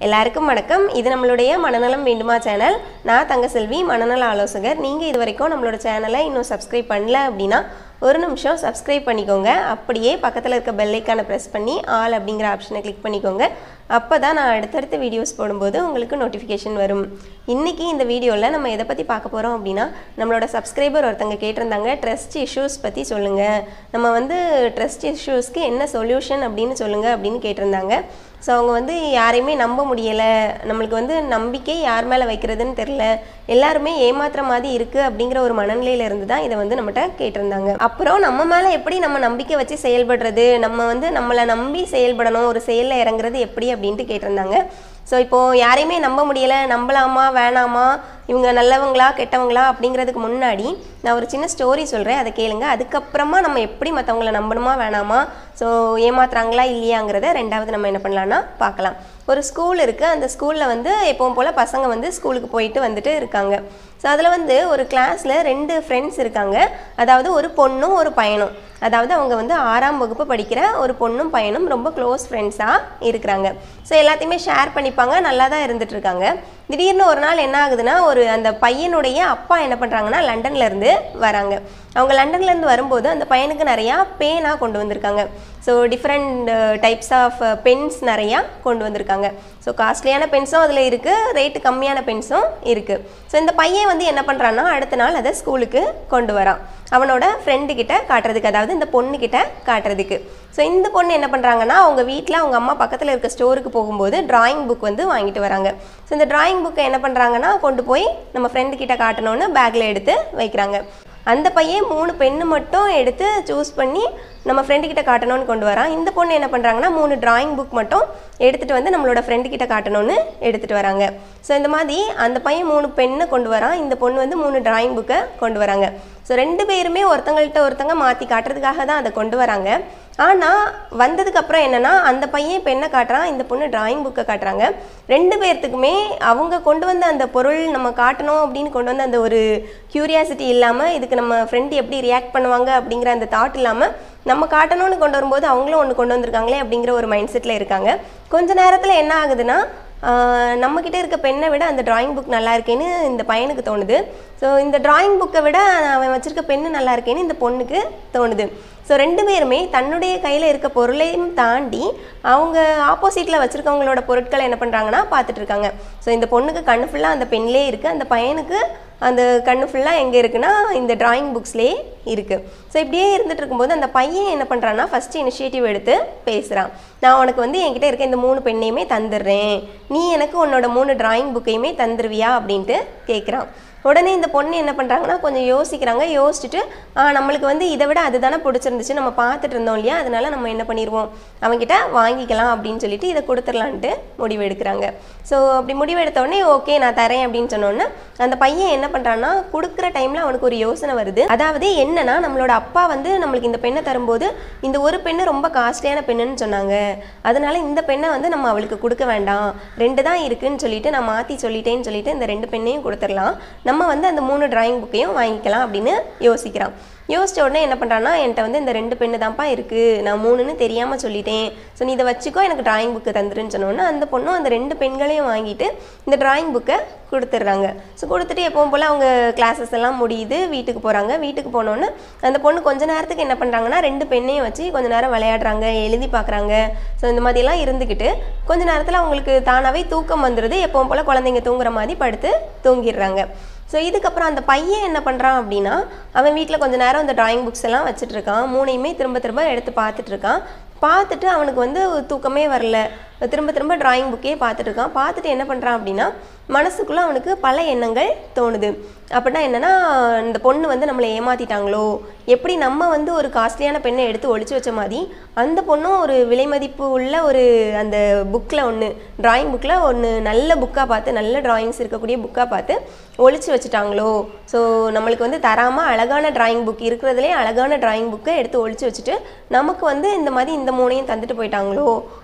எல்லாருக்கும் வணக்கம் இது நம்மளுடைய மனநலம் வேண்டுமா சேனல் நான் தங்கசெல்வி மனநல ஆலோசகர் நீங்கள் இது வரைக்கும் நம்மளோட சேனலை இன்னும் சப்ஸ்கிரைப் பண்ணல அப்படின்னா ஒரு நிமிஷம் சப்ஸ்கிரைப் பண்ணிக்கோங்க அப்படியே பக்கத்தில் இருக்க பெல் ஐக்கானை ப்ரெஸ் பண்ணி ஆல் அப்படிங்கிற ஆப்ஷனை கிளிக் பண்ணிக்கோங்க அப்போ தான் நான் அடுத்தடுத்த வீடியோஸ் போடும்போது உங்களுக்கு நோட்டிஃபிகேஷன் வரும் இன்றைக்கி இந்த வீடியோவில் நம்ம எதை பற்றி பார்க்க போகிறோம் அப்படின்னா நம்மளோட சப்ஸ்கிரைபர் ஒருத்தங்க கேட்டிருந்தாங்க ட்ரஸ்ட் இஷ்யூஸ் பற்றி சொல்லுங்கள் நம்ம வந்து ட்ரஸ்ட் இஷ்யூஸ்க்கு என்ன சொல்யூஷன் அப்படின்னு சொல்லுங்கள் அப்படின்னு கேட்டிருந்தாங்க ஸோ அவங்க வந்து யாரையுமே நம்ப முடியலை நம்மளுக்கு வந்து நம்பிக்கை யார் மேலே வைக்கிறதுன்னு தெரில எல்லாருமே ஏமாத்துற மாதிரி இருக்குது அப்படிங்கிற ஒரு மனநிலையில இருந்து தான் இதை வந்து நம்மகிட்ட கேட்டிருந்தாங்க அப்புறம் நம்ம மேலே எப்படி நம்ம நம்பிக்கை வச்சு செயல்படுறது நம்ம வந்து நம்மளை நம்பி செயல்படணும் ஒரு செயலில் இறங்குறது எப்படி அப்படின்ட்டு கேட்டிருந்தாங்க ஸோ இப்போது யாரையுமே நம்ப முடியலை நம்பலாமா வேணாமா இவங்க நல்லவங்களா கெட்டவங்களா அப்படிங்கிறதுக்கு முன்னாடி நான் ஒரு சின்ன ஸ்டோரி சொல்கிறேன் அதை கேளுங்க அதுக்கப்புறமா நம்ம எப்படி மற்றவங்கள நம்பணுமா வேணாமா ஸோ ஏமாத்துறாங்களா இல்லையாங்கிறத ரெண்டாவது நம்ம என்ன பண்ணலான்னா பார்க்கலாம் ஒரு ஸ்கூல் இருக்குது அந்த ஸ்கூலில் வந்து எப்பவும் போல் பசங்க வந்து ஸ்கூலுக்கு போயிட்டு வந்துட்டு இருக்காங்க ஸோ அதில் வந்து ஒரு கிளாஸில் ரெண்டு ஃப்ரெண்ட்ஸ் இருக்காங்க அதாவது ஒரு பொண்ணும் ஒரு பையனும் அதாவது அவங்க வந்து ஆறாம் வகுப்பு படிக்கிற ஒரு பொண்ணும் பையனும் ரொம்ப க்ளோஸ் ஃப்ரெண்ட்ஸாக இருக்கிறாங்க ஸோ எல்லாத்தையுமே ஷேர் பண்ணிப்பாங்க நல்லா தான் இருந்துட்டு இருக்காங்க திடீர்னு ஒரு நாள் என்ன ஆகுதுன்னா ஒரு அந்த பையனுடைய அப்பா என்ன பண்ணுறாங்கன்னா லண்டன்லேருந்து வராங்க அவங்க லண்டன்லேருந்து வரும்போது அந்த பையனுக்கு நிறையா பேனாக கொண்டு வந்திருக்காங்க so different types of pens நிறையா கொண்டு வந்திருக்காங்க ஸோ காஸ்ட்லியான பென்ஸும் அதில் இருக்குது ரேட்டு கம்மியான பென்ஸும் இருக்குது ஸோ இந்த பையன் வந்து என்ன பண்ணுறான்னா அடுத்த நாள் அதை ஸ்கூலுக்கு கொண்டு வரான் அவனோட ஃப்ரெண்டு கிட்ட காட்டுறதுக்கு அதாவது இந்த பொண்ணு கிட்ட காட்டுறதுக்கு ஸோ இந்த பொண்ணு என்ன பண்ணுறாங்கன்னா அவங்க வீட்டில் அவங்க அம்மா பக்கத்தில் இருக்க ஸ்டோருக்கு போகும்போது டிராயிங் புக் வந்து வாங்கிட்டு வராங்க ஸோ இந்த டிராயிங் புக்கை என்ன பண்ணுறாங்கன்னா கொண்டு போய் நம்ம ஃப்ரெண்டு கிட்ட காட்டணும்னு பேக்கில் எடுத்து வைக்கிறாங்க அந்த பையன் மூணு பெண்ணு மட்டும் எடுத்து சூஸ் பண்ணி நம்ம ஃப்ரெண்டு கிட்ட காட்டணும்னு கொண்டு வரான் இந்த பொண்ணு என்ன பண்ணுறாங்கன்னா மூணு டிராயிங் புக் மட்டும் எடுத்துகிட்டு வந்து நம்மளோட ஃப்ரெண்டு கிட்ட காட்டணும்னு எடுத்துகிட்டு வராங்க ஸோ இந்த மாதிரி அந்த பையன் மூணு பெண்ணை கொண்டு வரான் இந்த பொண்ணு வந்து மூணு டிராயிங் புக்கை கொண்டு வராங்க ஸோ ரெண்டு பேருமே ஒருத்தங்கள்ட்ட ஒருத்தங்க மாற்றி காட்டுறதுக்காக தான் அதை கொண்டு வராங்க ஆனால் வந்ததுக்கப்புறம் என்னென்னா அந்த பையன் பெண்ணை காட்டுறான் இந்த பொண்ணு டிராயிங் புக்கை காட்டுறாங்க ரெண்டு பேர்த்துக்குமே அவங்க கொண்டு வந்த அந்த பொருள் நம்ம காட்டணும் அப்படின்னு கொண்டு வந்த அந்த ஒரு க்யூரியாசிட்டி இல்லாமல் இதுக்கு நம்ம ஃப்ரெண்டு எப்படி ரியாக்ட் பண்ணுவாங்க அப்படிங்கிற அந்த தாட் இல்லாமல் நம்ம காட்டணும்னு கொண்டு வரும்போது அவங்களும் ஒன்று கொண்டு வந்திருக்காங்களே அப்படிங்கிற ஒரு மைண்ட் செட்டில் இருக்காங்க கொஞ்ச நேரத்தில் என்ன ஆகுதுன்னா நம்மக்கிட்ட இருக்க பெண்ணை விட அந்த டிராயிங் புக் நல்லா இருக்கேன்னு இந்த பையனுக்கு தோணுது ஸோ இந்த டிராயிங் புக்கை விட அவன் வச்சுருக்க பெண்ணு நல்லா இருக்கேன்னு இந்த பொண்ணுக்கு தோணுது ஸோ ரெண்டு பேருமே தன்னுடைய கையில் இருக்க பொருளையும் தாண்டி அவங்க ஆப்போசிட்டில் வச்சுருக்கவங்களோட பொருட்களை என்ன பண்ணுறாங்கன்னா பார்த்துட்டு இருக்காங்க ஸோ இந்த பொண்ணுக்கு கண்ணு ஃபுல்லாக அந்த பெண்லேயே இருக்குது அந்த பையனுக்கு அந்த கண்ணு ஃபுல்லாக எங்கே இருக்குன்னா இந்த டிராயிங் புக்ஸ்லேயே இருக்குது ஸோ இப்படியே இருந்துட்டு இருக்கும்போது அந்த பையன் என்ன பண்ணுறான்னா ஃபஸ்ட்டு இனிஷியேட்டிவ் எடுத்து பேசுகிறான் நான் உனக்கு வந்து என்கிட்ட இருக்க இந்த மூணு பெண்ணையுமே தந்துடுறேன் நீ எனக்கு உன்னோட மூணு டிராயிங் புக்கையுமே தந்துருவியா அப்படின்ட்டு கேட்குறான் உடனே இந்த பொண்ணு என்ன பண்ணுறாங்கன்னா கொஞ்சம் யோசிக்கிறாங்க யோசிச்சுட்டு நம்மளுக்கு வந்து இதை விட அதுதானே பிடிச்சிருந்துச்சு நம்ம பார்த்துட்டு இருந்தோம் இல்லையா அதனால நம்ம என்ன பண்ணிடுவோம் அவங்ககிட்ட வாங்கிக்கலாம் அப்படின்னு சொல்லிட்டு இதை கொடுத்துடலான்ட்டு முடிவு எடுக்கிறாங்க ஸோ அப்படி முடிவு எடுத்த உடனே ஓகே நான் தரேன் அப்படின்னு சொன்னோன்னே அந்த பையன் என்ன பண்ணுறான்னா கொடுக்குற டைமில் அவனுக்கு ஒரு யோசனை வருது அதாவது என்னன்னா நம்மளோட அப்பா வந்து நம்மளுக்கு இந்த பெண்ணை தரும்போது இந்த ஒரு பெண்ணு ரொம்ப காஸ்ட்லியான பெண்ணுன்னு சொன்னாங்க அதனால இந்த பெண்ணை வந்து நம்ம அவளுக்கு கொடுக்க வேண்டாம் ரெண்டு தான் இருக்குன்னு சொல்லிட்டு நான் மாற்றி சொல்லிட்டேன்னு சொல்லிட்டு இந்த ரெண்டு பெண்ணையும் கொடுத்துடலாம் நம்ம வந்து அந்த மூணு டிராயிங் புக்கையும் வாங்கிக்கலாம் அப்படின்னு யோசிக்கிறான் யோசித்த உடனே என்ன பண்ணுறான்னா என்கிட்ட வந்து இந்த ரெண்டு பெண்ணு தான்ப்பா இருக்குது நான் மூணுன்னு தெரியாமல் சொல்லிட்டேன் ஸோ நீ இதை வச்சுக்கோ எனக்கு டிராயிங் புக்கு தந்துருன்னு சொன்னோன்னே அந்த பொண்ணும் அந்த ரெண்டு பெண்களையும் வாங்கிட்டு இந்த டிராயிங் புக்கை கொடுத்துட்றாங்க ஸோ கொடுத்துட்டு எப்பவும் போல் அவங்க கிளாஸஸ் எல்லாம் முடியுது வீட்டுக்கு போகிறாங்க வீட்டுக்கு போனோன்னே அந்த பொண்ணு கொஞ்ச நேரத்துக்கு என்ன பண்ணுறாங்கன்னா ரெண்டு பெண்ணையும் வச்சு கொஞ்ச நேரம் விளையாடுறாங்க எழுதி பார்க்குறாங்க ஸோ இந்த மாதிரிலாம் இருந்துக்கிட்டு கொஞ்ச நேரத்தில் அவங்களுக்கு தானாகவே தூக்கம் வந்துடுது எப்பவும் போல் குழந்தைங்க தூங்குற மாதிரி படுத்து தூங்கிடுறாங்க ஸோ இதுக்கப்புறம் அந்த பையன் என்ன பண்ணுறான் அப்படின்னா அவன் வீட்டில் கொஞ்ச நேரம் அந்த டிராயிங் புக்ஸ் எல்லாம் வச்சுட்டு இருக்கான் மூணையுமே திரும்ப திரும்ப எடுத்து பார்த்துட்டு இருக்கான் பார்த்துட்டு அவனுக்கு வந்து தூக்கமே வரல திரும்ப திரும்ப டிராயிங் புக்கே பார்த்துட்டு இருக்கான் பார்த்துட்டு என்ன பண்ணுறான் அப்படின்னா மனசுக்குள்ளே அவனுக்கு பல எண்ணங்கள் தோணுது அப்படின்னா என்னென்னா இந்த பொண்ணு வந்து நம்மளை ஏமாற்றிட்டாங்களோ எப்படி நம்ம வந்து ஒரு காஸ்ட்லியான பெண்ணை எடுத்து ஒழிச்சு வச்ச மாதிரி அந்த பொண்ணும் ஒரு விலை மதிப்பு உள்ள ஒரு அந்த புக்கில் ஒன்று டிராயிங் புக்கில் ஒன்று நல்ல புக்காக பார்த்து நல்ல டிராயிங்ஸ் இருக்கக்கூடிய புக்காக பார்த்து ஒழிச்சு வச்சுட்டாங்களோ ஸோ நம்மளுக்கு வந்து தராமல் அழகான டிராயிங் புக் இருக்கிறதுலே அழகான டிராயிங் புக்கை எடுத்து ஒழிச்சு வச்சுட்டு நமக்கு வந்து இந்த மாதிரி இந்த மூணையும் தந்துட்டு போயிட்டாங்களோ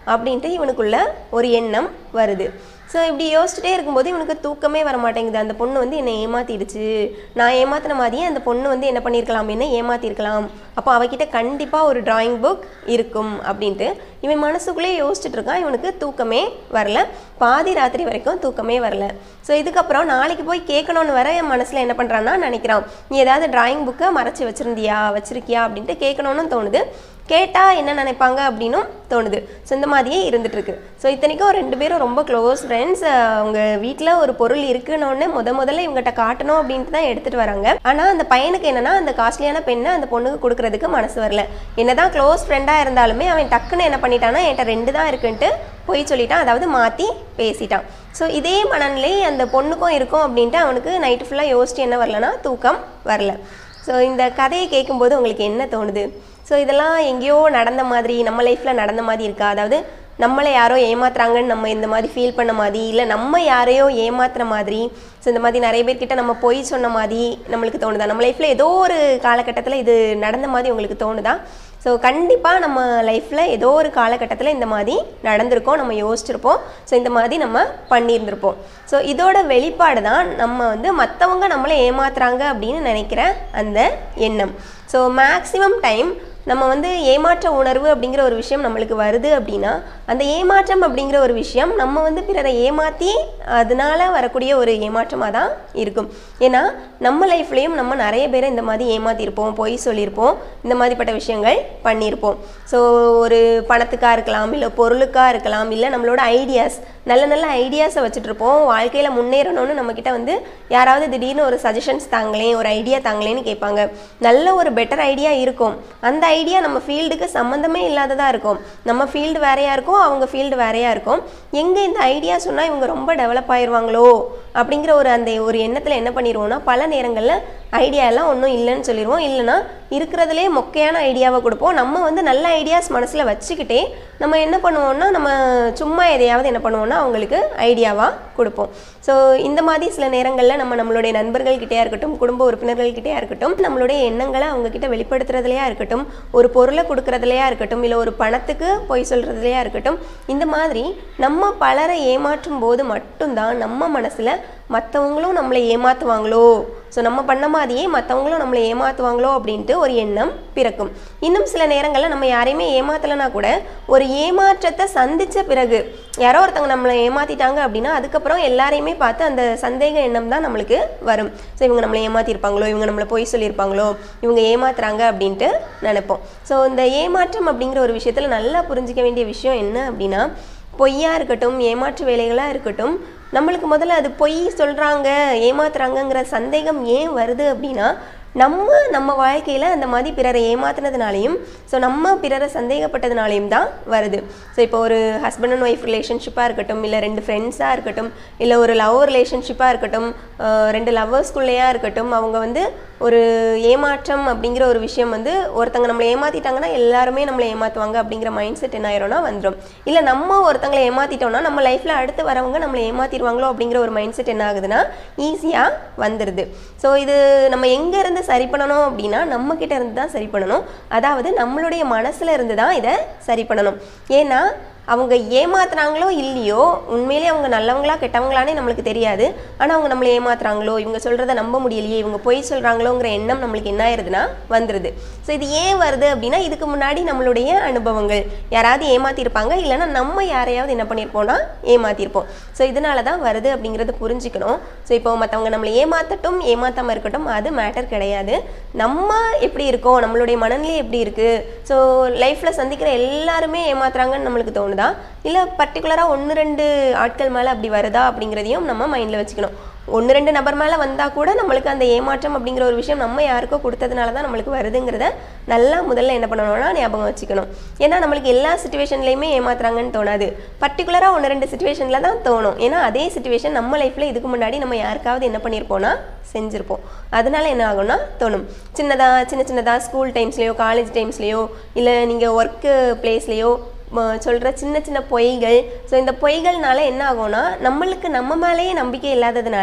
அப்படின்ட்டு இவனுக்குள்ள ஒரு எண்ணம் வருது ஸோ இப்படி யோசிச்சுட்டே இருக்கும்போது இவனுக்கு தூக்கமே வர மாட்டேங்குது அந்த பொண்ணு வந்து என்னை ஏமாத்திடுச்சு நான் ஏமாத்தின மாதிரியே அந்த பொண்ணு வந்து என்ன பண்ணியிருக்கலாம் என்ன ஏமாத்திருக்கலாம் அப்போ அவகிட்ட கண்டிப்பாக ஒரு டிராயிங் புக் இருக்கும் அப்படின்ட்டு இவன் மனசுக்குள்ளே யோசிச்சுட்டு இருக்கான் இவனுக்கு தூக்கமே வரல பாதி ராத்திரி வரைக்கும் தூக்கமே வரல ஸோ இதுக்கப்புறம் நாளைக்கு போய் கேட்கணும்னு வர என் மனசில் என்ன பண்ணுறான்னா நினைக்கிறான் நீ ஏதாவது டிராயிங் புக்கை மறைச்சி வச்சிருந்தியா வச்சிருக்கியா அப்படின்ட்டு கேட்கணும்னு தோணுது கேட்டால் என்ன நினைப்பாங்க அப்படின்னும் தோணுது ஸோ இந்த மாதிரியே இருந்துட்டு இருக்கு ஸோ இத்தனைக்கும் ரெண்டு பேரும் ரொம்ப க்ளோஸ் ஃப்ரெண்ட்ஸ் அவங்க வீட்டில் ஒரு பொருள் இருக்குன்னு முத முதல்ல இவங்ககிட்ட காட்டணும் அப்படின்ட்டு தான் எடுத்துட்டு வராங்க ஆனால் அந்த பையனுக்கு என்னன்னா அந்த காஸ்ட்லியான பெண்ணை அந்த பொண்ணுக்கு கொடுக்கறதுக்கு மனசு வரல என்னதான் க்ளோஸ் ஃப்ரெண்டாக இருந்தாலுமே அவன் டக்குன்னு என்ன பண்ணிட்டான்னா என்கிட்ட ரெண்டு தான் இருக்குன்ட்டு போய் சொல்லிட்டான் அதாவது மாற்றி பேசிட்டான் ஸோ இதே மனநிலை அந்த பொண்ணுக்கும் இருக்கும் அப்படின்ட்டு அவனுக்கு நைட்டு ஃபுல்லாக யோசிச்சு என்ன வரலனா தூக்கம் வரல ஸோ இந்த கதையை கேட்கும்போது உங்களுக்கு என்ன தோணுது ஸோ இதெல்லாம் எங்கேயோ நடந்த மாதிரி நம்ம லைஃப்பில் நடந்த மாதிரி இருக்கா அதாவது நம்மளை யாரோ ஏமாத்துறாங்கன்னு நம்ம இந்த மாதிரி ஃபீல் பண்ண மாதிரி இல்லை நம்ம யாரையோ ஏமாத்துற மாதிரி ஸோ இந்த மாதிரி நிறைய பேர்கிட்ட நம்ம பொய் சொன்ன மாதிரி நம்மளுக்கு தோணுதா நம்ம லைஃப்பில் ஏதோ ஒரு காலகட்டத்தில் இது நடந்த மாதிரி உங்களுக்கு தோணுதா ஸோ கண்டிப்பாக நம்ம லைஃப்பில் ஏதோ ஒரு காலகட்டத்தில் இந்த மாதிரி நடந்திருக்கோம் நம்ம யோசிச்சிருப்போம் ஸோ இந்த மாதிரி நம்ம பண்ணியிருந்திருப்போம் ஸோ இதோட வெளிப்பாடு தான் நம்ம வந்து மற்றவங்க நம்மளை ஏமாத்துறாங்க அப்படின்னு நினைக்கிற அந்த எண்ணம் ஸோ மேக்ஸிமம் டைம் நம்ம வந்து ஏமாற்ற உணர்வு அப்படிங்கிற ஒரு விஷயம் நம்மளுக்கு வருது அப்படின்னா அந்த ஏமாற்றம் அப்படிங்கிற ஒரு விஷயம் நம்ம வந்து பிறரை ஏமாற்றி அதனால வரக்கூடிய ஒரு ஏமாற்றமாக தான் இருக்கும் ஏன்னா நம்ம லைஃப்லேயும் நம்ம நிறைய பேரை இந்த மாதிரி ஏமாத்திருப்போம் பொய் சொல்லியிருப்போம் இந்த மாதிரிப்பட்ட விஷயங்கள் பண்ணியிருப்போம் ஸோ ஒரு பணத்துக்காக இருக்கலாம் இல்லை பொருளுக்காக இருக்கலாம் இல்லை நம்மளோட ஐடியாஸ் நல்ல நல்ல ஐடியாஸை வச்சுட்டு இருப்போம் வாழ்க்கையில் முன்னேறணும்னு நம்மக்கிட்ட வந்து யாராவது திடீர்னு ஒரு சஜஷன்ஸ் தாங்களேன் ஒரு ஐடியா தாங்களேன்னு கேட்பாங்க நல்ல ஒரு பெட்டர் ஐடியா இருக்கும் அந்த ஐடியா நம்ம ஃபீல்டுக்கு சம்மந்தமே இல்லாததாக இருக்கும் நம்ம ஃபீல்டு வேறையாக இருக்கும் அவங்க ஃபீல்டு வேறையாக இருக்கும் எங்கே இந்த ஐடியா சொன்னால் இவங்க ரொம்ப டெவலப் ஆயிடுவாங்களோ அப்படிங்கிற ஒரு அந்த ஒரு எண்ணத்தில் என்ன பண்ணிடுவோம்னா பல நேரங்களில் ஐடியா எல்லாம் ஒன்றும் இல்லைன்னு சொல்லிடுவோம் இல்லைன்னா இருக்கிறதுலே மொக்கையான ஐடியாவை கொடுப்போம் நம்ம வந்து நல்ல ஐடியாஸ் மனசில் வச்சுக்கிட்டே நம்ம என்ன பண்ணுவோம்னா நம்ம சும்மா எதையாவது என்ன பண்ணுவோம்னா அவங்களுக்கு ஐடியாவாக கொடுப்போம் ஸோ இந்த மாதிரி சில நேரங்களில் நம்ம நம்மளுடைய நண்பர்கள்கிட்டயா இருக்கட்டும் குடும்ப உறுப்பினர்கள்கிட்டயா இருக்கட்டும் நம்மளுடைய எண்ணங்களை அவங்கக்கிட்ட வெளிப்படுத்துறதுலையா இருக்கட்டும் ஒரு பொருளை கொடுக்குறதுலையா இருக்கட்டும் இல்லை ஒரு பணத்துக்கு பொய் சொல்கிறதுலையா இருக்கட்டும் இந்த மாதிரி நம்ம பலரை ஏமாற்றும் போது மட்டும்தான் நம்ம மனசில் மற்றவங்களும் நம்மளை ஏமாற்றுவாங்களோ ஸோ நம்ம பண்ண மாதிரியே மற்றவங்களும் நம்மளை ஏமாற்றுவாங்களோ அப்படின்ட்டு ஒரு எண்ணம் பிறக்கும் இன்னும் சில நேரங்களில் நம்ம யாரையுமே ஏமாத்தலைனா கூட ஒரு ஏமாற்றத்தை சந்தித்த பிறகு யாரோ ஒருத்தவங்க நம்மளை ஏமாற்றிட்டாங்க அப்படின்னா அதுக்கப்புறம் எல்லாரையுமே பார்த்து அந்த சந்தேக எண்ணம் தான் நம்மளுக்கு வரும் ஸோ இவங்க நம்மளை ஏமாற்றிருப்பாங்களோ இவங்க நம்மளை பொய் சொல்லியிருப்பாங்களோ இவங்க ஏமாத்துறாங்க அப்படின்ட்டு நினைப்போம் ஸோ இந்த ஏமாற்றம் அப்படிங்கிற ஒரு விஷயத்தில் நல்லா புரிஞ்சிக்க வேண்டிய விஷயம் என்ன அப்படின்னா பொய்யா இருக்கட்டும் ஏமாற்று வேலைகளாக இருக்கட்டும் நம்மளுக்கு முதல்ல அது பொய் சொல்கிறாங்க ஏமாத்துறாங்கங்கிற சந்தேகம் ஏன் வருது அப்படின்னா நம்ம நம்ம வாழ்க்கையில் அந்த மாதிரி பிறரை ஏமாத்துனதுனாலையும் ஸோ நம்ம பிறரை சந்தேகப்பட்டதுனாலையும் தான் வருது ஸோ இப்போ ஒரு ஹஸ்பண்ட் அண்ட் ஒய்ஃப் ரிலேஷன்ஷிப்பாக இருக்கட்டும் இல்லை ரெண்டு ஃப்ரெண்ட்ஸாக இருக்கட்டும் இல்லை ஒரு லவ் ரிலேஷன்ஷிப்பாக இருக்கட்டும் அஹ் ரெண்டு லவ்வர்ஸ்குள்ளேயா இருக்கட்டும் அவங்க வந்து ஒரு ஏமாற்றம் அப்படிங்கிற ஒரு விஷயம் வந்து ஒருத்தங்க நம்மளை ஏமாற்றிட்டாங்கன்னா எல்லாருமே நம்மளை ஏமாற்றுவாங்க அப்படிங்கிற மைண்ட் செட் என்ன ஆயிரும்னா வந்துடும் இல்லை நம்ம ஒருத்தங்களை ஏமாற்றிட்டோம்னா நம்ம லைஃப்பில் அடுத்து வரவங்க நம்மளை ஏமாற்றிடுவாங்களோ அப்படிங்கிற ஒரு மைண்ட் செட் என்ன ஆகுதுன்னா ஈஸியாக வந்துடுது ஸோ இது நம்ம எங்கேருந்து சரி பண்ணணும் அப்படின்னா நம்ம கிட்ட இருந்து தான் சரி பண்ணணும் அதாவது நம்மளுடைய மனசுல இருந்து தான் இதை சரி பண்ணணும் ஏன்னா அவங்க ஏமாத்துறாங்களோ இல்லையோ உண்மையிலே அவங்க நல்லவங்களா கெட்டவங்களானே நம்மளுக்கு தெரியாது ஆனால் அவங்க நம்மளை ஏமாத்துறாங்களோ இவங்க சொல்கிறத நம்ப முடியலையே இவங்க பொய் சொல்கிறாங்களோங்கிற எண்ணம் நம்மளுக்கு என்ன ஆயிருதுன்னா வந்துடுது ஸோ இது ஏன் வருது அப்படின்னா இதுக்கு முன்னாடி நம்மளுடைய அனுபவங்கள் யாராவது ஏமாத்திருப்பாங்க இல்லைன்னா நம்ம யாரையாவது என்ன பண்ணியிருப்போம்னா ஏமாத்திருப்போம் ஸோ இதனால தான் வருது அப்படிங்கிறத புரிஞ்சுக்கணும் ஸோ இப்போ மற்றவங்க நம்மளை ஏமாத்தட்டும் ஏமாத்தாமல் இருக்கட்டும் அது மேட்டர் கிடையாது நம்ம எப்படி இருக்கோம் நம்மளுடைய மனநிலை எப்படி இருக்குது ஸோ லைஃப்பில் சந்திக்கிற எல்லாருமே ஏமாத்துறாங்கன்னு நம்மளுக்கு தோணுதா இல்லை பர்டிகுலராக ஒன்று ரெண்டு ஆட்கள் மேலே அப்படி வருதா அப்படிங்கிறதையும் நம்ம மைண்டில் வச்சுக்கணும் ஒன்று ரெண்டு நபர் மேலே வந்தால் கூட நம்மளுக்கு அந்த ஏமாற்றம் அப்படிங்கிற ஒரு விஷயம் நம்ம யாருக்கோ கொடுத்ததுனால தான் நம்மளுக்கு வருதுங்கிறத நல்லா முதல்ல என்ன பண்ணணும்னா ஞாபகம் வச்சுக்கணும் ஏன்னா நம்மளுக்கு எல்லா சுச்சுவேஷன்லையுமே ஏமாத்துறாங்கன்னு தோணாது பர்டிகுலராக ஒன்று ரெண்டு சுச்சுவேஷனில் தான் தோணும் ஏன்னா அதே சுச்சுவேஷன் நம்ம லைஃப்பில் இதுக்கு முன்னாடி நம்ம யாருக்காவது என்ன பண்ணியிருப்போம்னா செஞ்சுருப்போம் அதனால என்ன ஆகும்னா தோணும் சின்னதாக சின்ன சின்னதாக ஸ்கூல் டைம்ஸ்லேயோ காலேஜ் டைம்ஸ்லேயோ இல்லை நீங்கள் ஒர்க்கு பிளேஸ்லேயோ சொல்கிற சின்ன சின்ன பொய்கள் ஸோ இந்த பொய்கள்னால என்ன ஆகும்னா நம்மளுக்கு நம்ம மேலேயே நம்பிக்கை இல்லாததுனால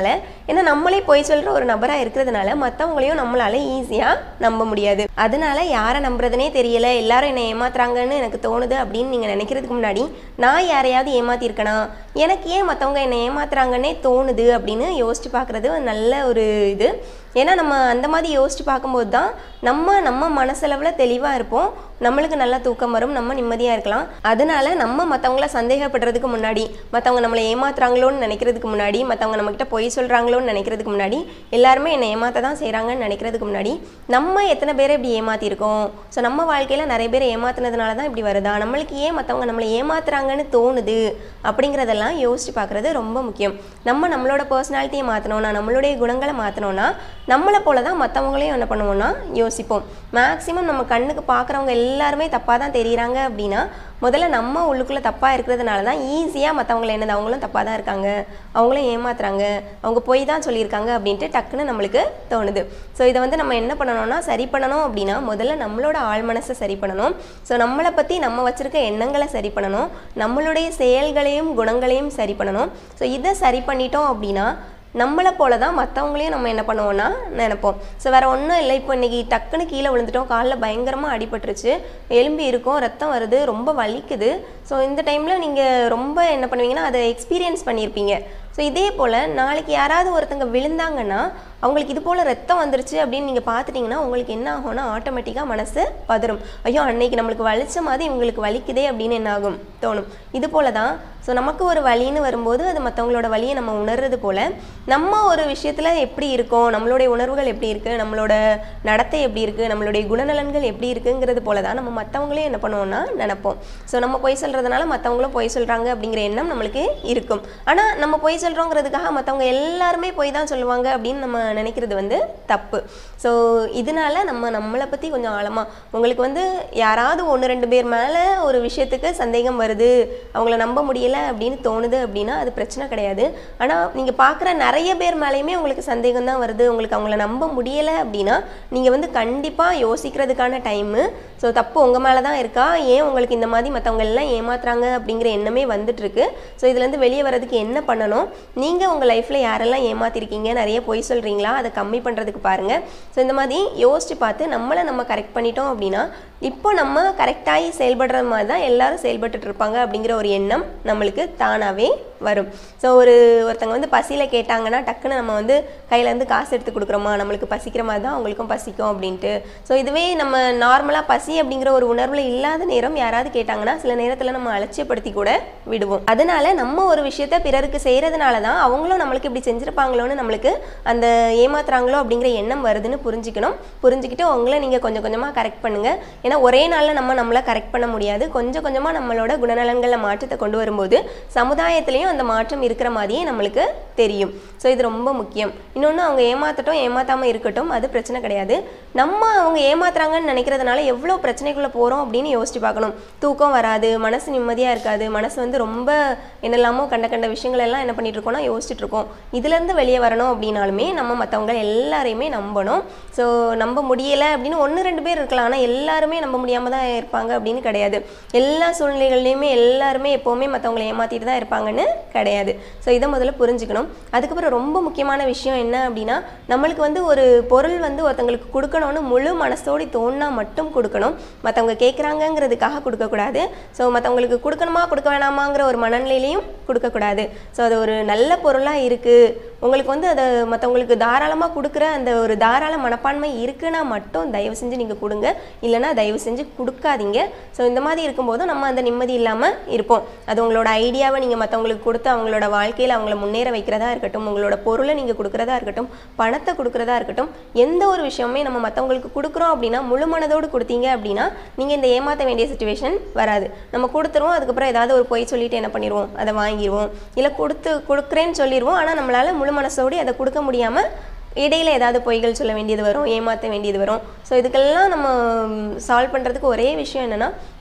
ஏன்னா நம்மளே பொய் சொல்கிற ஒரு நபராக இருக்கிறதுனால மற்றவங்களையும் நம்மளால ஈஸியாக நம்ப முடியாது அதனால யாரை நம்புறதுனே தெரியல எல்லாரும் என்னை ஏமாத்துறாங்கன்னு எனக்கு தோணுது அப்படின்னு நீங்கள் நினைக்கிறதுக்கு முன்னாடி நான் யாரையாவது ஏமாத்திருக்கனா எனக்கு ஏன் மற்றவங்க என்னை ஏமாத்துறாங்கன்னே தோணுது அப்படின்னு யோசிச்சு பார்க்குறது நல்ல ஒரு இது ஏன்னா நம்ம அந்த மாதிரி யோசிச்சு பார்க்கும்போது தான் நம்ம நம்ம மனசளவில் தெளிவாக இருப்போம் நம்மளுக்கு நல்லா தூக்கம் வரும் நம்ம நிம்மதியாக இருக்கலாம் அதனால நம்ம மற்றவங்கள சந்தேகப்படுறதுக்கு முன்னாடி மற்றவங்க நம்மளை ஏமாத்துறாங்களோன்னு நினைக்கிறதுக்கு முன்னாடி மற்றவங்க நம்மக்கிட்ட பொய் சொல்கிறாங்களோன்னு நினைக்கிறதுக்கு முன்னாடி எல்லாருமே என்னை ஏமாத்த தான் செய்கிறாங்கன்னு நினைக்கிறதுக்கு முன்னாடி நம்ம எத்தனை பேரை இப்படி ஏமாத்திருக்கோம் ஸோ நம்ம வாழ்க்கையில் நிறைய பேர் ஏமாத்துனதுனால தான் இப்படி வருதா நம்மளுக்கு ஏன் மற்றவங்க நம்மளை ஏமாத்துறாங்கன்னு தோணுது அப்படிங்கிறதெல்லாம் யோசிச்சு பார்க்குறது ரொம்ப முக்கியம் நம்ம நம்மளோட பர்சனாலிட்டியை மாற்றணும்னா நம்மளுடைய குணங்களை மாற்றணும்னா நம்மளை போல தான் மற்றவங்களையும் என்ன பண்ணுவோம்னா யோசிப்போம் மேக்ஸிமம் நம்ம கண்ணுக்கு பார்க்குறவங்க எல்லாருமே தப்பாக தான் தெரியுறாங்க அப்படின்னா முதல்ல நம்ம உள்ளுக்குள்ளே தப்பாக இருக்கிறதுனால தான் ஈஸியாக மற்றவங்கள என்னது அவங்களும் தப்பாக தான் இருக்காங்க அவங்களும் ஏமாத்துறாங்க அவங்க போய் தான் சொல்லியிருக்காங்க அப்படின்ட்டு டக்குன்னு நம்மளுக்கு தோணுது ஸோ இதை வந்து நம்ம என்ன பண்ணணும்னா சரி பண்ணணும் அப்படின்னா முதல்ல நம்மளோட ஆழ் மனசை சரி பண்ணணும் ஸோ நம்மளை பற்றி நம்ம வச்சுருக்க எண்ணங்களை சரி பண்ணணும் நம்மளுடைய செயல்களையும் குணங்களையும் சரி பண்ணணும் ஸோ இதை சரி பண்ணிட்டோம் அப்படின்னா நம்மளை போல தான் மற்றவங்களையும் நம்ம என்ன பண்ணுவோம்னா நினைப்போம் ஸோ வேறு ஒன்றும் இல்லை இப்போ இன்றைக்கி டக்குன்னு கீழே விழுந்துட்டோம் காலில் பயங்கரமாக அடிபட்டுருச்சு எலும்பி இருக்கும் ரத்தம் வருது ரொம்ப வலிக்குது ஸோ இந்த டைமில் நீங்கள் ரொம்ப என்ன பண்ணுவீங்கன்னா அதை எக்ஸ்பீரியன்ஸ் பண்ணியிருப்பீங்க ஸோ இதே போல் நாளைக்கு யாராவது ஒருத்தங்க விழுந்தாங்கன்னா அவங்களுக்கு இது போல் ரத்தம் வந்துருச்சு அப்படின்னு நீங்கள் பார்த்துட்டிங்கன்னா உங்களுக்கு என்ன ஆகும்னா ஆட்டோமேட்டிக்காக மனசு பதறும் ஐயோ அன்னைக்கு நம்மளுக்கு வலிச்ச மாதிரி இவங்களுக்கு வலிக்குதே அப்படின்னு என்ன ஆகும் தோணும் இது போல தான் ஸோ நமக்கு ஒரு வலின்னு வரும்போது அது மற்றவங்களோட வலியை நம்ம உணர்றது போல் நம்ம ஒரு விஷயத்தில் எப்படி இருக்கோம் நம்மளுடைய உணர்வுகள் எப்படி இருக்குது நம்மளோட நடத்தை எப்படி இருக்குது நம்மளுடைய குணநலன்கள் எப்படி இருக்குங்கிறது போல தான் நம்ம மற்றவங்களையும் என்ன பண்ணுவோம்னா நினைப்போம் ஸோ நம்ம பொய் சொல்கிறதுனால மற்றவங்களும் பொய் சொல்கிறாங்க அப்படிங்கிற எண்ணம் நம்மளுக்கு இருக்கும் ஆனால் நம்ம பொய் சொல்கிறோங்கிறதுக்காக மற்றவங்க எல்லாருமே பொய் தான் சொல்லுவாங்க அப்படின்னு நம்ம நினைக்கிறது வந்து தப்பு ஸோ இதனால நம்ம நம்மளை பற்றி கொஞ்சம் ஆழமாக உங்களுக்கு வந்து யாராவது ஒன்று ரெண்டு பேர் மேலே ஒரு விஷயத்துக்கு சந்தேகம் வருது அவங்கள நம்ப முடியல அப்படின்னு தோணுது அப்படின்னா அது பிரச்சனை கிடையாது ஆனால் நீங்கள் பார்க்குற நிறைய பேர் மேலேயுமே உங்களுக்கு சந்தேகம் தான் வருது உங்களுக்கு அவங்கள நம்ப முடியலை அப்படின்னா நீங்கள் வந்து கண்டிப்பாக யோசிக்கிறதுக்கான டைமு ஸோ தப்பு உங்கள் மேலே தான் இருக்கா ஏன் உங்களுக்கு இந்த மாதிரி மற்றவங்க எல்லாம் ஏமாத்துறாங்க அப்படிங்கிற எண்ணமே வந்துட்டுருக்கு ஸோ இதுலேருந்து வெளியே வர்றதுக்கு என்ன பண்ணணும் நீங்கள் உங்கள் லைஃப்பில் யாரெல்லாம் ஏமாத்திருக்கீங்க நிறைய பொய் சொல்கிறீங்களா அதை கம்மி பண்ணுறதுக்கு பாருங்கள் ஸோ இந்த மாதிரி யோசிச்சு பார்த்து நம்மளை நம்ம கரெக்ட் பண்ணிட்டோம் அப்படின்னா இப்போ நம்ம கரெக்டாகி செயல்படுற மாதிரி தான் எல்லாரும் செயல்பட்டுட்டு இருப்பாங்க அப்படிங்கிற ஒரு எண்ணம் நம்மளுக்கு தானாகவே வரும் ஸோ ஒரு ஒருத்தங்க வந்து பசியில் கேட்டாங்கன்னா டக்குன்னு நம்ம வந்து கையிலேருந்து காசு எடுத்து கொடுக்குறோமா நம்மளுக்கு பசிக்கிற மாதிரி தான் அவங்களுக்கும் பசிக்கும் அப்படின்ட்டு ஸோ இதுவே நம்ம நார்மலாக பசி அப்படிங்கிற ஒரு உணர்வில் இல்லாத நேரம் யாராவது கேட்டாங்கன்னா சில நேரத்தில் நம்ம அலட்சியப்படுத்தி கூட விடுவோம் அதனால நம்ம ஒரு விஷயத்த பிறருக்கு செய்கிறதுனால தான் அவங்களும் நம்மளுக்கு இப்படி செஞ்சுருப்பாங்களோன்னு நம்மளுக்கு அந்த ஏமாத்துறாங்களோ அப்படிங்கிற எண்ணம் வருதுன்னு புரிஞ்சுக்கணும் புரிஞ்சுக்கிட்டு உங்களை நீங்கள் கொஞ்சம் கொஞ்சமாக கரெக்ட் பண்ணுங்கள் ஏன்னா ஒரே நாளில் நம்ம நம்மளை கரெக்ட் பண்ண முடியாது கொஞ்சம் கொஞ்சமாக நம்மளோட குணநலன்களில் மாற்றத்தை கொண்டு வரும்போது சமுதாயத்திலையும் அந்த மாற்றம் இருக்கிற மாதிரியே நம்மளுக்கு தெரியும் ஸோ இது ரொம்ப முக்கியம் இன்னொன்று அவங்க ஏமாத்தட்டும் ஏமாத்தாமல் இருக்கட்டும் அது பிரச்சனை கிடையாது நம்ம அவங்க ஏமாத்துறாங்கன்னு நினைக்கிறதுனால எவ்வளோ பிரச்சனைக்குள்ளே போகிறோம் அப்படின்னு யோசிச்சு பார்க்கணும் தூக்கம் வராது மனசு நிம்மதியாக இருக்காது மனசு வந்து ரொம்ப என்னெல்லாமோ கண்ட கண்ட விஷயங்கள் எல்லாம் என்ன பண்ணிட்டு இருக்கோம்னா யோசிச்சுட்டு இருக்கோம் இதுலேருந்து வெளியே வரணும் அப்படின்னாலுமே நம்ம மற்றவங்க எல்லாரையுமே நம்பணும் ஸோ நம்ப முடியலை அப்படின்னு ஒன்று ரெண்டு பேர் இருக்கலாம் ஆனால் எல்லாருமே நம்ப முடியாமல் தான் இருப்பாங்க அப்படின்னு கிடையாது எல்லா சூழ்நிலைகள்லையுமே எல்லாருமே எப்போவுமே மற்றவங்களை ஏமாற்றிட்டு தான் இருப்பாங்கன்னு கிடையாது ஸோ இதை முதல்ல புரிஞ்சுக்கணும் அதுக்கப்புறம் ரொம்ப முக்கியமான விஷயம் என்ன அப்படின்னா நம்மளுக்கு வந்து ஒரு பொருள் வந்து ஒருத்தங்களுக்கு கொடுக்கணும்னு முழு மனசோடி தோணுனா மட்டும் கொடுக்கணும் மற்றவங்க கேட்குறாங்கங்கிறதுக்காக கொடுக்கக்கூடாது ஸோ மற்றவங்களுக்கு கொடுக்கணுமா கொடுக்க வேணாமாங்கிற ஒரு மனநிலையிலையும் கொடுக்கக்கூடாது ஸோ அது ஒரு நல்ல பொருளாக இருக்குது உங்களுக்கு வந்து அதை மற்றவங்களுக்கு தாராளமாக கொடுக்குற அந்த ஒரு தாராள மனப்பான்மை இருக்குன்னா மட்டும் தயவு செஞ்சு நீங்கள் கொடுங்க இல்லைன்னா தயவு செஞ்சு கொடுக்காதீங்க ஸோ இந்த மாதிரி இருக்கும்போது நம்ம அந்த நிம்மதி இல்லாமல் இருப்போம் அது உங்களோட ஐடியாவை நீங்கள் மற்றவங்களுக்கு கொடுத்து அவங்களோட வாழ்க்கையில் அவங்கள முன்னேற வைக்கிறதா இருக்கட்டும் உங்களோட பொருளை நீங்கள் கொடுக்குறதா இருக்கட்டும் பணத்தை கொடுக்குறதா இருக்கட்டும் எந்த ஒரு விஷயமே நம்ம மற்றவங்களுக்கு கொடுக்குறோம் அப்படின்னா முழு மனதோடு கொடுத்தீங்க அப்படின்னா நீங்கள் இந்த ஏமாற்ற வேண்டிய சுச்சுவேஷன் வராது நம்ம கொடுத்துருவோம் அதுக்கப்புறம் ஏதாவது ஒரு பொய் சொல்லிட்டு என்ன பண்ணிடுவோம் அதை வாங்கிடுவோம் இல்லை கொடுத்து கொடுக்குறேன்னு சொல்லிடுவோம் ஆனால் நம்மளால் முழு மனசோடு அதை கொடுக்க முடியாமல் இடையில ஏதாவது பொய்கள் சொல்ல வேண்டியது வரும் ஏமாற்ற வேண்டியது வரும் ஸோ இதுக்கெல்லாம் நம்ம சால்வ் பண்ணுறதுக்கு ஒரே விஷயம் என்னென்னா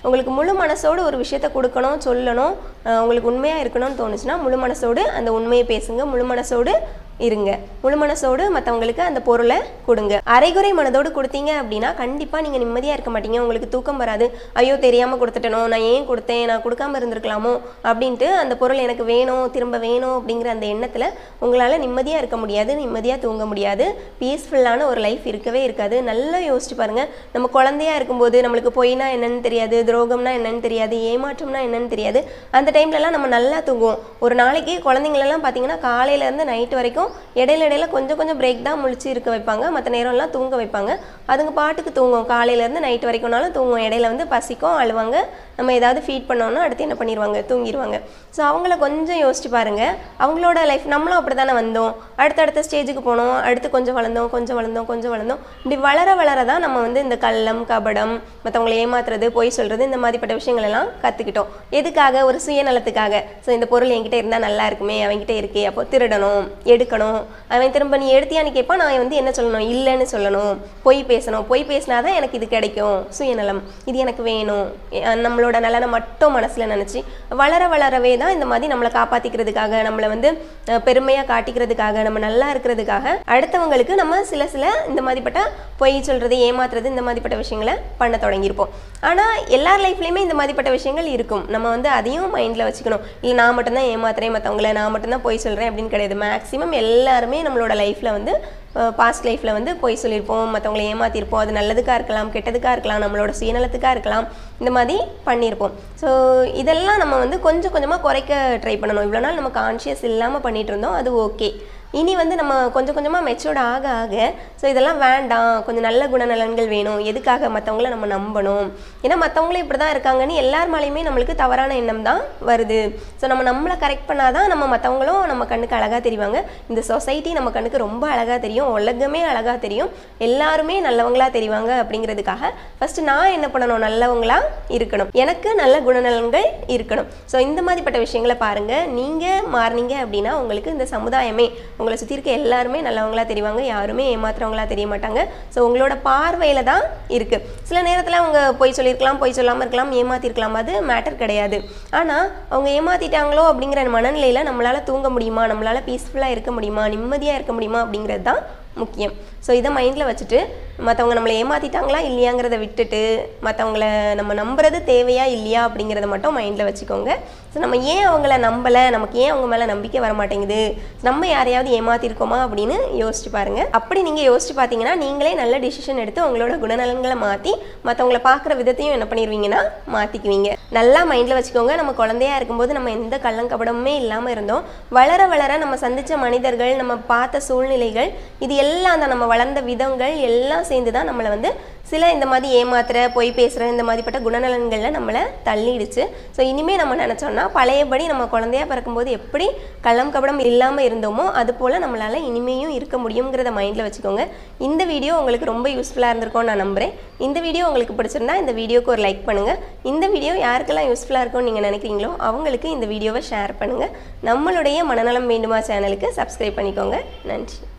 உங்களுக்கு முழு மனசோடு ஒரு விஷயத்த கொடுக்கணும் சொல்லணும் அஹ் உங்களுக்கு உண்மையாக இருக்கணும்னு தோணுச்சுன்னா முழு மனசோடு அந்த உண்மையை பேசுங்க முழு மனசோடு இருங்க முழு மனசோடு மற்றவங்களுக்கு அந்த பொருளை கொடுங்க அரைகுறை மனதோடு கொடுத்தீங்க அப்படின்னா கண்டிப்பாக நீங்கள் நிம்மதியாக இருக்க மாட்டீங்க உங்களுக்கு தூக்கம் வராது ஐயோ தெரியாமல் கொடுத்துட்டனோ நான் ஏன் கொடுத்தேன் நான் கொடுக்காம இருந்திருக்கலாமோ அப்படின்ட்டு அந்த பொருள் எனக்கு வேணும் திரும்ப வேணும் அப்படிங்கிற அந்த எண்ணத்தில் உங்களால் நிம்மதியாக இருக்க முடியாது நிம்மதியாக தூங்க முடியாது பீஸ்ஃபுல்லான ஒரு லைஃப் இருக்கவே இருக்காது நல்லா யோசிச்சு பாருங்கள் நம்ம குழந்தையா இருக்கும்போது நம்மளுக்கு பொய்னா என்னன்னு தெரியாது துரோகம்னா என்னன்னு தெரியாது ஏமாற்றம்னா என்னன்னு தெரியாது அந்த டைம்லலாம் நம்ம நல்லா தூங்குவோம் ஒரு நாளைக்கு குழந்தைங்களெல்லாம் பார்த்தீங்கன்னா காலையிலேருந்து நைட் வரைக்கும் இடையில இடையில கொஞ்சம் கொஞ்சம் பிரேக் தான் முழிச்சு இருக்க வைப்பாங்க மற்ற நேரம்லாம் தூங்க வைப்பாங்க அதுங்க பாட்டுக்கு தூங்கும் காலையிலேருந்து நைட் வரைக்கும்னாலும் தூங்கும் இடையில வந்து பசிக்கும் அழுவாங்க நம்ம ஏதாவது ஃபீட் பண்ணோம்னா அடுத்து என்ன பண்ணிடுவாங்க தூங்கிடுவாங்க ஸோ அவங்கள கொஞ்சம் யோசிச்சு பாருங்க அவங்களோட லைஃப் நம்மளும் அப்படி தானே வந்தோம் அடுத்தடுத்த ஸ்டேஜுக்கு போனோம் அடுத்து கொஞ்சம் வளர்ந்தோம் கொஞ்சம் வளர்ந்தோம் கொஞ்சம் வளர்ந்தோம் இப்படி வளர வளர தான் நம்ம வந்து இந்த கள்ளம் கபடம் மற்றவங்களை ஏமாத்துறது பொய் சொல்கிறது இந்த மாதிரிப்பட்ட விஷயங்கள் எல்லாம் கற்றுக்கிட்டோம் எதுக்காக ஒரு சுயநலத்துக்காக ஸோ இந்த பொருள் என்கிட்ட இருந்தால் நல்லா இருக்குமே அவன்கிட்ட இருக்கே அப்போ திருடணும் எடுக்கணும் அவன் திரும்ப நீ எடுத்தியான்னு கேட்பான் நான் வந்து என்ன சொல்லணும் இல்லைன்னு சொல்லணும் பொய் பேசணும் பொய் பேசினாதான் எனக்கு இது கிடைக்கும் சுயநலம் இது எனக்கு வேணும் அஹ் நம்மளோட நலனை மட்டும் மனசில் நினச்சி வளர வளரவே தான் இந்த மாதிரி நம்மளை காப்பாற்றிக்கிறதுக்காக நம்மளை வந்து பெருமையாக காட்டிக்கிறதுக்காக நம்ம நல்லா இருக்கிறதுக்காக அடுத்தவங்களுக்கு நம்ம சில சில இந்த மாதிரிப்பட்ட பொய் சொல்கிறது ஏமாத்துறது இந்த மாதிரிப்பட்ட விஷயங்களை பண்ண தொடங்கியிருப்போம் ஆனால் எல்லார் லைஃப்லேயுமே இந்த மாதிரிப்பட்ட விஷயங்கள் இருக்கும் நம்ம வந்து அதையும் மைண்டில் வச்சுக்கணும் இல்லை நான் மட்டும்தான் ஏமாத்துறேன் மற்றவங்கள நான் மட்டும்தான் பொய் சொல்கிறேன் அப்படின்னு கிடையாது மேக்ஸிமம் எல்லாருமே நம்மளோட லைஃப்பில் வந்து பாஸ்ட் லைஃப்பில் வந்து பொய் சொல்லியிருப்போம் மற்றவங்களை ஏமாற்றிருப்போம் அது நல்லதுக்காக இருக்கலாம் கெட்டதுக்காக இருக்கலாம் நம்மளோட சுயநலத்துக்காக இருக்கலாம் இந்த மாதிரி பண்ணியிருப்போம் ஸோ இதெல்லாம் நம்ம வந்து கொஞ்சம் கொஞ்சமாக குறைக்க ட்ரை பண்ணணும் இவ்வளோ நாள் நம்ம கான்ஷியஸ் இல்லாமல் பண்ணிட்டு இருந்தோம் அது ஓகே இனி வந்து நம்ம கொஞ்சம் கொஞ்சமாக மெச்சூர்ட் ஆக ஆக ஸோ இதெல்லாம் வேண்டாம் கொஞ்சம் நல்ல குணநலன்கள் வேணும் எதுக்காக மற்றவங்கள நம்ம நம்பணும் ஏன்னா மற்றவங்களும் இப்படி தான் இருக்காங்கன்னு எல்லார் மேலேயுமே நம்மளுக்கு தவறான எண்ணம் தான் வருது ஸோ நம்ம நம்மளை கரெக்ட் பண்ணாதான் நம்ம மற்றவங்களும் நம்ம கண்ணுக்கு அழகாக தெரிவாங்க இந்த சொசைட்டி நம்ம கண்ணுக்கு ரொம்ப அழகாக தெரியும் உலகமே அழகாக தெரியும் எல்லாருமே நல்லவங்களா தெரிவாங்க அப்படிங்கிறதுக்காக ஃபஸ்ட்டு நான் என்ன பண்ணணும் நல்லவங்களா இருக்கணும் எனக்கு நல்ல குணநலன்கள் இருக்கணும் ஸோ இந்த மாதிரிப்பட்ட விஷயங்களை பாருங்கள் நீங்கள் மாறினீங்க அப்படின்னா உங்களுக்கு இந்த சமுதாயமே உங்களை சுற்றி இருக்க எல்லாருமே நல்லவங்களா தெரிவாங்க யாருமே ஏமாத்துறவங்களா தெரிய மாட்டாங்க ஸோ உங்களோட பார்வையில் தான் இருக்குது சில நேரத்தில் அவங்க பொய் சொல்லியிருக்கலாம் பொய் சொல்லாமல் இருக்கலாம் ஏமாத்திருக்கலாம் அது மேட்டர் கிடையாது ஆனால் அவங்க ஏமாத்திட்டாங்களோ அப்படிங்கிற மனநிலையில் நம்மளால் தூங்க முடியுமா நம்மளால் பீஸ்ஃபுல்லாக இருக்க முடியுமா நிம்மதியாக இருக்க முடியுமா அப்படிங்கிறது தான் முக்கியம் ஸோ இதை மைண்டில் வச்சுட்டு மற்றவங்க நம்மளை ஏமாற்றிட்டாங்களா இல்லையாங்கிறத விட்டுட்டு மற்றவங்கள நம்ம நம்புறது தேவையா இல்லையா அப்படிங்கிறத மட்டும் மைண்டில் வச்சுக்கோங்க ஸோ நம்ம ஏன் அவங்கள நம்பலை நமக்கு ஏன் அவங்க மேலே நம்பிக்கை வர மாட்டேங்குது நம்ம யாரையாவது ஏமாத்திருக்கோமா அப்படின்னு யோசிச்சு பாருங்க அப்படி நீங்கள் யோசிச்சு பார்த்தீங்கன்னா நீங்களே நல்ல டிசிஷன் எடுத்து உங்களோட குணநலன்களை மாற்றி மற்றவங்கள பார்க்குற விதத்தையும் என்ன பண்ணிடுவீங்கன்னா மாற்றிக்குவீங்க நல்லா மைண்டில் வச்சுக்கோங்க நம்ம குழந்தையா இருக்கும்போது நம்ம எந்த கள்ளங்கபடமுமே இல்லாமல் இருந்தோம் வளர வளர நம்ம சந்தித்த மனிதர்கள் நம்ம பார்த்த சூழ்நிலைகள் இது எல்லாம் தான் நம்ம வளர்ந்த விதங்கள் எல்லாம் சேர்ந்து தான் நம்மளை வந்து சில இந்த மாதிரி ஏமாத்துற பொய் பேசுகிற இந்த மாதிரிப்பட்ட குணநலன்களில் நம்மளை தள்ளிடுச்சு ஸோ இனிமேல் நம்ம நினச்சோம்னா பழையபடி நம்ம குழந்தையா பிறக்கும்போது எப்படி கள்ளம் கபடம் இல்லாமல் இருந்தோமோ அது போல் நம்மளால் இனிமேயும் இருக்க முடியுங்கிறத மைண்டில் வச்சுக்கோங்க இந்த வீடியோ உங்களுக்கு ரொம்ப யூஸ்ஃபுல்லாக இருந்திருக்கும்னு நான் நம்புகிறேன் இந்த வீடியோ உங்களுக்கு பிடிச்சிருந்தா இந்த வீடியோக்கு ஒரு லைக் பண்ணுங்கள் இந்த வீடியோ யாருக்கெல்லாம் யூஸ்ஃபுல்லாக இருக்கும்னு நீங்கள் நினைக்கிறீங்களோ அவங்களுக்கு இந்த வீடியோவை ஷேர் பண்ணுங்கள் நம்மளுடைய மனநலம் வேண்டுமா சேனலுக்கு சப்ஸ்கிரைப் பண்ணிக்கோங்க நன்றி